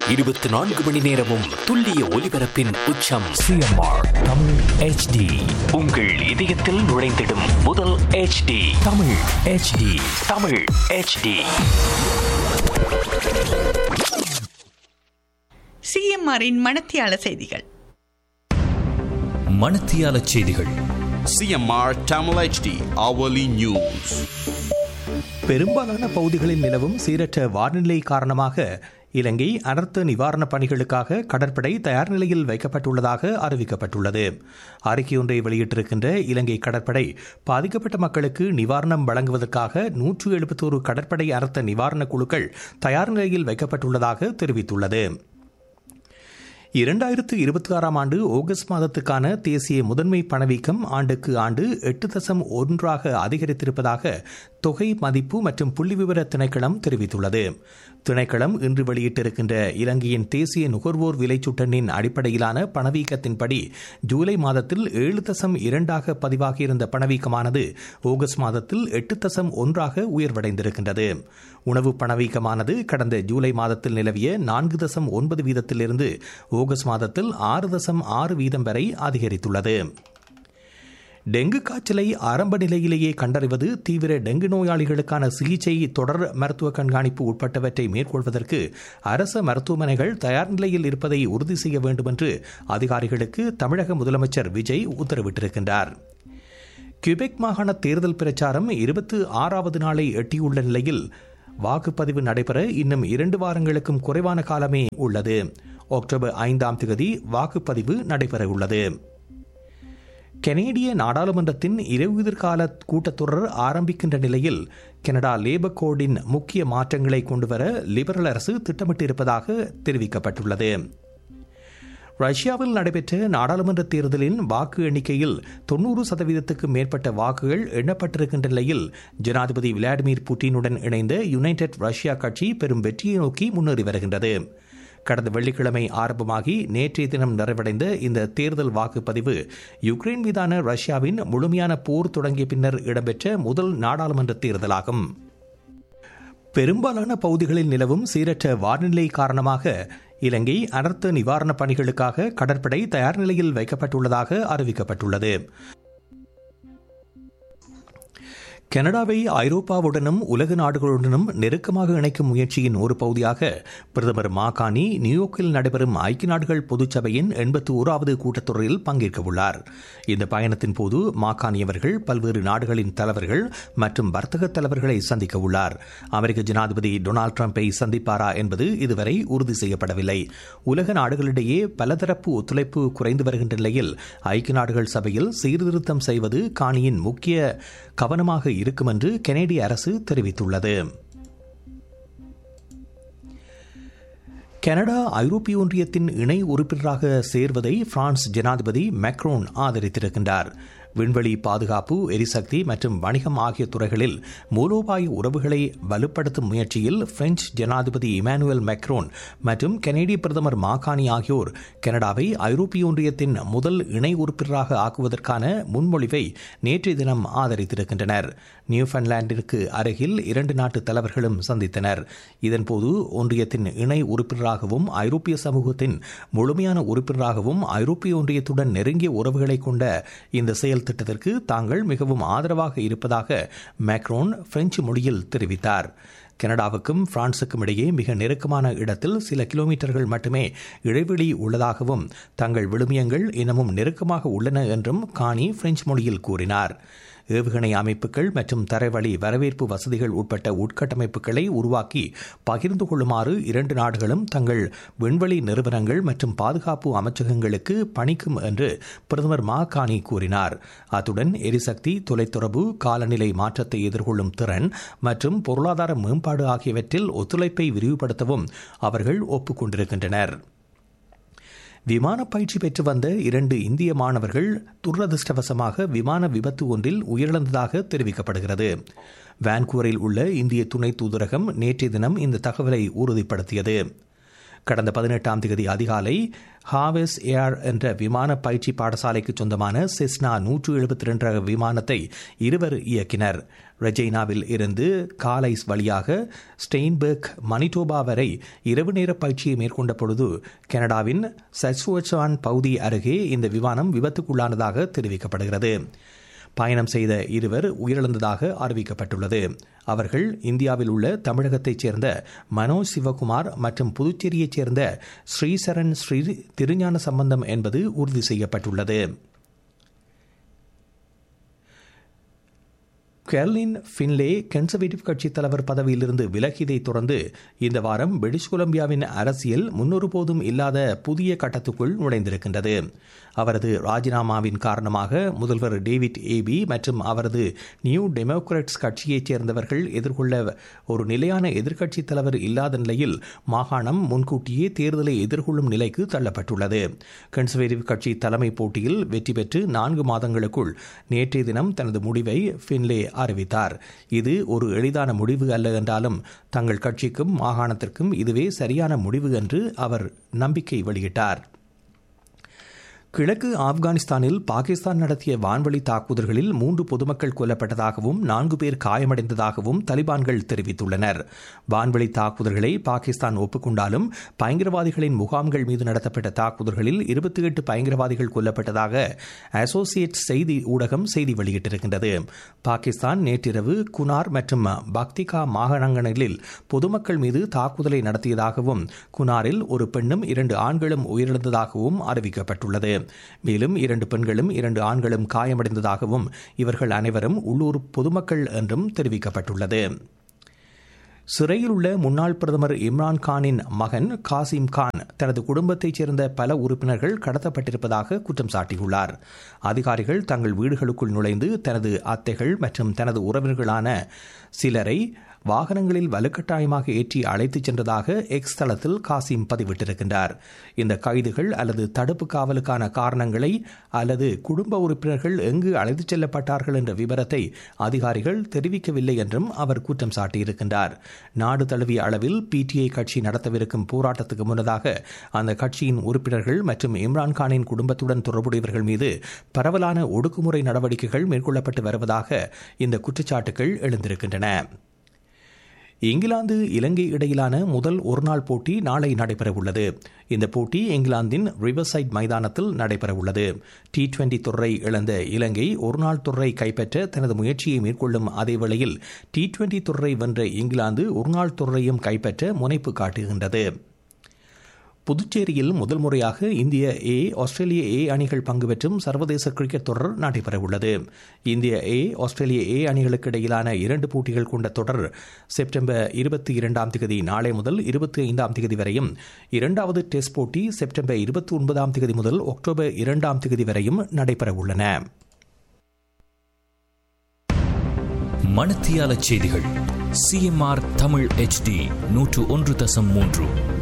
இருபத்தி நான்கு மணி நேரமும் துல்லிய ஒலிபரப்பின் உச்சம் சிஎம்ஆர் தமிழ் ஹெச்டி உங்கள் இதயத்தில் நுழைந்திடும் முதல் HD Tamil HD Tamil HD சிஎம்ஆரின் மணத்தியால செய்திகள் மணத்தியால செய்திகள் CMR Tamil HD hourly news. பெரும்பாலான பகுதிகளில் நிலவும் சீரற்ற வானிலை காரணமாக இலங்கை அனர்த்த நிவாரணப் பணிகளுக்காக கடற்படை தயார் நிலையில் வைக்கப்பட்டுள்ளதாக அறிவிக்கப்பட்டுள்ளது அறிக்கையொன்றை வெளியிட்டிருக்கின்ற இலங்கை கடற்படை பாதிக்கப்பட்ட மக்களுக்கு நிவாரணம் வழங்குவதற்காக நூற்று எழுபத்தோரு கடற்படை அனர்த்த நிவாரணக் குழுக்கள் தயார் நிலையில் வைக்கப்பட்டுள்ளதாக தெரிவித்துள்ளது இரண்டாயிரத்து இருபத்தி ஆறாம் ஆண்டு ஆகஸ்ட் மாதத்துக்கான தேசிய முதன்மை பணவீக்கம் ஆண்டுக்கு ஆண்டு எட்டு தசம் ஒன்றாக அதிகரித்திருப்பதாக தொகை மதிப்பு மற்றும் புள்ளிவிவர திணைக்களம் தெரிவித்துள்ளது திணைக்களம் இன்று வெளியிட்டிருக்கின்ற இலங்கையின் தேசிய நுகர்வோர் விலைச்சுட்டனின் அடிப்படையிலான பணவீக்கத்தின்படி ஜூலை மாதத்தில் ஏழு தசம் இரண்டாக பதிவாகியிருந்த பணவீக்கமானது ஆகஸ்ட் மாதத்தில் எட்டு தசம் ஒன்றாக உயர்வடைந்திருக்கின்றது உணவு பணவீக்கமானது கடந்த ஜூலை மாதத்தில் நிலவிய நான்கு தசம் ஒன்பது வீதத்திலிருந்து ஆகஸ்ட் மாதத்தில் ஆறு தசம் ஆறு வீதம் வரை அதிகரித்துள்ளது டெங்கு காய்ச்சலை ஆரம்ப நிலையிலேயே கண்டறிவது தீவிர டெங்கு நோயாளிகளுக்கான சிகிச்சை தொடர் மருத்துவ கண்காணிப்பு உட்பட்டவற்றை மேற்கொள்வதற்கு அரச மருத்துவமனைகள் தயார் நிலையில் இருப்பதை உறுதி செய்ய வேண்டும் என்று அதிகாரிகளுக்கு தமிழக முதலமைச்சர் விஜய் உத்தரவிட்டிருக்கின்றார் கியூபெக் மாகாண தேர்தல் பிரச்சாரம் இருபத்தி ஆறாவது நாளை எட்டியுள்ள நிலையில் வாக்குப்பதிவு நடைபெற இன்னும் இரண்டு வாரங்களுக்கும் குறைவான காலமே உள்ளது அக்டோபர் ஐந்தாம் தேதி வாக்குப்பதிவு நடைபெற உள்ளது கனேடிய நாடாளுமன்றத்தின் இலையுதிர்கால கூட்டத்தொடர் ஆரம்பிக்கின்ற நிலையில் கனடா லேபர் கோடின் முக்கிய மாற்றங்களை கொண்டுவர லிபரல் அரசு திட்டமிட்டிருப்பதாக தெரிவிக்கப்பட்டுள்ளது ரஷ்யாவில் நடைபெற்ற நாடாளுமன்ற தேர்தலின் வாக்கு எண்ணிக்கையில் தொன்னூறு சதவீதத்துக்கு மேற்பட்ட வாக்குகள் எண்ணப்பட்டிருக்கின்ற நிலையில் ஜனாதிபதி விளாடிமிர் புட்டினுடன் இணைந்த யுனைடெட் ரஷ்யா கட்சி பெரும் வெற்றியை நோக்கி முன்னேறி வருகின்றது கடந்த வெள்ளிக்கிழமை ஆரம்பமாகி நேற்றைய தினம் நிறைவடைந்த இந்த தேர்தல் வாக்குப்பதிவு யுக்ரைன் மீதான ரஷ்யாவின் முழுமையான போர் தொடங்கிய பின்னர் இடம்பெற்ற முதல் நாடாளுமன்ற தேர்தலாகும் பெரும்பாலான பகுதிகளில் நிலவும் சீரற்ற வானிலை காரணமாக இலங்கை அனர்த்த நிவாரணப் பணிகளுக்காக கடற்படை தயார் நிலையில் வைக்கப்பட்டுள்ளதாக அறிவிக்கப்பட்டுள்ளது கனடாவை ஐரோப்பாவுடனும் உலக நாடுகளுடனும் நெருக்கமாக இணைக்கும் முயற்சியின் ஒரு பகுதியாக பிரதமர் மாகாணி நியூயார்க்கில் நடைபெறும் ஐக்கிய நாடுகள் பொதுச்சபையின் எண்பத்தி ஓராவது கூட்டத்தொடரில் பங்கேற்க உள்ளார் இந்த பயணத்தின் போது மாகாணி அவர்கள் பல்வேறு நாடுகளின் தலைவர்கள் மற்றும் வர்த்தக தலைவர்களை சந்திக்க உள்ளார் அமெரிக்க ஜனாதிபதி டொனால்டு டிரம்பை சந்திப்பாரா என்பது இதுவரை உறுதி செய்யப்படவில்லை உலக நாடுகளிடையே பலதரப்பு ஒத்துழைப்பு குறைந்து வருகின்ற நிலையில் ஐக்கிய நாடுகள் சபையில் சீர்திருத்தம் செய்வது காணியின் முக்கிய கவனமாக இருக்கும் என்று கனேடிய அரசு தெரிவித்துள்ளது கனடா ஐரோப்பிய ஒன்றியத்தின் இணை உறுப்பினராக சேர்வதை பிரான்ஸ் ஜனாதிபதி மேக்ரோன் ஆதரித்திருக்கின்றார் விண்வெளி பாதுகாப்பு எரிசக்தி மற்றும் வணிகம் ஆகிய துறைகளில் மூலோபாய உறவுகளை வலுப்படுத்தும் முயற்சியில் பிரெஞ்சு ஜனாதிபதி இமானுவேல் மேக்ரோன் மற்றும் கனேடிய பிரதமர் மாகாணி ஆகியோர் கனடாவை ஐரோப்பிய ஒன்றியத்தின் முதல் இணை உறுப்பினராக ஆக்குவதற்கான முன்மொழிவை நேற்றைய தினம் ஆதரித்திருக்கின்றனர் நியூஃபன்லாண்டிற்கு அருகில் இரண்டு நாட்டு தலைவர்களும் சந்தித்தனர் இதன்போது ஒன்றியத்தின் இணை உறுப்பினராகவும் ஐரோப்பிய சமூகத்தின் முழுமையான உறுப்பினராகவும் ஐரோப்பிய ஒன்றியத்துடன் நெருங்கிய உறவுகளை கொண்ட இந்த செயல் திட்டத்திற்கு தாங்கள் மிகவும் ஆதரவாக இருப்பதாக மேக்ரோன் பிரெஞ்சு மொழியில் தெரிவித்தார் கனடாவுக்கும் பிரான்சுக்கும் இடையே மிக நெருக்கமான இடத்தில் சில கிலோமீட்டர்கள் மட்டுமே இடைவெளி உள்ளதாகவும் தங்கள் விழுமியங்கள் இன்னமும் நெருக்கமாக உள்ளன என்றும் காணி பிரெஞ்சு மொழியில் கூறினார் ஏவுகணை அமைப்புகள் மற்றும் தரைவழி வரவேற்பு வசதிகள் உட்பட்ட உட்கட்டமைப்புகளை உருவாக்கி பகிர்ந்து கொள்ளுமாறு இரண்டு நாடுகளும் தங்கள் விண்வெளி நிறுவனங்கள் மற்றும் பாதுகாப்பு அமைச்சகங்களுக்கு பணிக்கும் என்று பிரதமர் மா கானி கூறினார் அத்துடன் எரிசக்தி தொலைத்தொடர்பு காலநிலை மாற்றத்தை எதிர்கொள்ளும் திறன் மற்றும் பொருளாதார மேம்பாடு ஆகியவற்றில் ஒத்துழைப்பை விரிவுபடுத்தவும் அவர்கள் ஒப்புக்கொண்டிருக்கின்றனர் விமான பயிற்சி பெற்று வந்த இரண்டு இந்திய மாணவர்கள் துரதிருஷ்டவசமாக விமான விபத்து ஒன்றில் உயிரிழந்ததாக தெரிவிக்கப்படுகிறது வான்கூவரில் உள்ள இந்திய துணை தூதரகம் நேற்றைய தினம் இந்த தகவலை உறுதிப்படுத்தியது கடந்த பதினெட்டாம் தேதி அதிகாலை ஹாவெஸ் ஏர் என்ற விமான பயிற்சி பாடசாலைக்கு சொந்தமான செஸ்னா நூற்று எழுபத்தி ரெண்டு ரக விமானத்தை இருவர் இயக்கினர் ரெஜைனாவில் இருந்து காலைஸ் வழியாக ஸ்டெயின்பர்க் மணிட்டோபா வரை இரவு நேர பயிற்சியை மேற்கொண்ட பொழுது கனடாவின் சச்சுவச்சான் பகுதி அருகே இந்த விமானம் விபத்துக்குள்ளானதாக தெரிவிக்கப்படுகிறது பயணம் செய்த இருவர் உயிரிழந்ததாக அறிவிக்கப்பட்டுள்ளது அவர்கள் இந்தியாவில் உள்ள தமிழகத்தைச் சேர்ந்த மனோஜ் சிவகுமார் மற்றும் புதுச்சேரியைச் சேர்ந்த ஸ்ரீசரண் ஸ்ரீ திருஞான சம்பந்தம் என்பது உறுதி செய்யப்பட்டுள்ளது கெர்லின் ஃபின்லே கன்சர்வேட்டிவ் கட்சி தலைவர் பதவியிலிருந்து விலகியதை தொடர்ந்து இந்த வாரம் பிரிட்டிஷ் கொலம்பியாவின் அரசியல் முன்னொருபோதும் இல்லாத புதிய கட்டத்துக்குள் நுழைந்திருக்கின்றது அவரது ராஜினாமாவின் காரணமாக முதல்வர் டேவிட் ஏபி மற்றும் அவரது நியூ டெமோக்ராட்ஸ் கட்சியைச் சேர்ந்தவர்கள் எதிர்கொள்ள ஒரு நிலையான எதிர்க்கட்சி தலைவர் இல்லாத நிலையில் மாகாணம் முன்கூட்டியே தேர்தலை எதிர்கொள்ளும் நிலைக்கு தள்ளப்பட்டுள்ளது கன்சர்வேட்டிவ் கட்சி தலைமை போட்டியில் வெற்றி பெற்று நான்கு மாதங்களுக்குள் நேற்றைய தினம் தனது முடிவை ஃபின்லே அறிவித்தார் இது ஒரு எளிதான முடிவு அல்ல என்றாலும் தங்கள் கட்சிக்கும் மாகாணத்திற்கும் இதுவே சரியான முடிவு என்று அவர் நம்பிக்கை வெளியிட்டார் கிழக்கு ஆப்கானிஸ்தானில் பாகிஸ்தான் நடத்திய வான்வழி தாக்குதல்களில் மூன்று பொதுமக்கள் கொல்லப்பட்டதாகவும் நான்கு பேர் காயமடைந்ததாகவும் தலிபான்கள் தெரிவித்துள்ளனர் வான்வழி தாக்குதல்களை பாகிஸ்தான் ஒப்புக்கொண்டாலும் பயங்கரவாதிகளின் முகாம்கள் மீது நடத்தப்பட்ட தாக்குதல்களில் இருபத்தி எட்டு பயங்கரவாதிகள் கொல்லப்பட்டதாக அசோசியேட் செய்தி ஊடகம் செய்தி வெளியிட்டிருக்கின்றது பாகிஸ்தான் நேற்றிரவு குனார் மற்றும் பக்திகா மாகாணங்களில் பொதுமக்கள் மீது தாக்குதலை நடத்தியதாகவும் குனாரில் ஒரு பெண்ணும் இரண்டு ஆண்களும் உயிரிழந்ததாகவும் அறிவிக்கப்பட்டுள்ளது மேலும் இரண்டு பெண்களும் இரண்டு ஆண்களும் காயமடைந்ததாகவும் இவர்கள் அனைவரும் உள்ளூர் பொதுமக்கள் என்றும் தெரிவிக்கப்பட்டுள்ளது சிறையில் உள்ள முன்னாள் பிரதமர் இம்ரான் கானின் மகன் காசிம் கான் தனது குடும்பத்தைச் சேர்ந்த பல உறுப்பினர்கள் கடத்தப்பட்டிருப்பதாக குற்றம் சாட்டியுள்ளார் அதிகாரிகள் தங்கள் வீடுகளுக்குள் நுழைந்து தனது அத்தைகள் மற்றும் தனது உறவினர்களான சிலரை வாகனங்களில் வலுக்கட்டாயமாக ஏற்றி அழைத்துச் சென்றதாக எக்ஸ் தளத்தில் காசிம் பதிவிட்டிருக்கின்றார் இந்த கைதுகள் அல்லது தடுப்பு காவலுக்கான காரணங்களை அல்லது குடும்ப உறுப்பினர்கள் எங்கு அழைத்துச் செல்லப்பட்டார்கள் என்ற விவரத்தை அதிகாரிகள் தெரிவிக்கவில்லை என்றும் அவர் குற்றம் சாட்டியிருக்கின்றார் நாடு தழுவிய அளவில் பிடிஐ கட்சி நடத்தவிருக்கும் போராட்டத்துக்கு முன்னதாக அந்த கட்சியின் உறுப்பினர்கள் மற்றும் இம்ரான்கானின் குடும்பத்துடன் தொடர்புடையவர்கள் மீது பரவலான ஒடுக்குமுறை நடவடிக்கைகள் மேற்கொள்ளப்பட்டு வருவதாக இந்த குற்றச்சாட்டுகள் எழுந்திருக்கின்றன இங்கிலாந்து இலங்கை இடையிலான முதல் ஒருநாள் போட்டி நாளை நடைபெறவுள்ளது இந்த போட்டி இங்கிலாந்தின் ரிவர்சைட் மைதானத்தில் நடைபெறவுள்ளது டி டுவெண்டி தொடரை இழந்த இலங்கை ஒருநாள் தொடரை கைப்பற்ற தனது முயற்சியை மேற்கொள்ளும் அதே வேளையில் டி டுவெண்டி தொடரை வென்ற இங்கிலாந்து ஒருநாள் தொடரையும் கைப்பற்ற முனைப்பு காட்டுகின்றது புதுச்சேரியில் முதல் முறையாக இந்திய ஏ ஆஸ்திரேலிய ஏ அணிகள் பங்கு பெற்றும் சர்வதேச கிரிக்கெட் தொடர் நடைபெறவுள்ளது இந்திய ஏ ஆஸ்திரேலிய ஏ அணிகளுக்கு இடையிலான இரண்டு போட்டிகள் கொண்ட தொடர் செப்டம்பர் இருபத்தி இரண்டாம் தேதி நாளை முதல் இருபத்தி ஐந்தாம் தேதி வரையும் இரண்டாவது டெஸ்ட் போட்டி செப்டம்பர் இருபத்தி ஒன்பதாம் தேதி முதல் அக்டோபர் இரண்டாம் தேதி வரையும் நடைபெறவுள்ளன மணத்தியால செய்திகள் சிஎம்ஆர் தமிழ் ஹெச்டி நூற்று ஒன்று தசம் மூன்று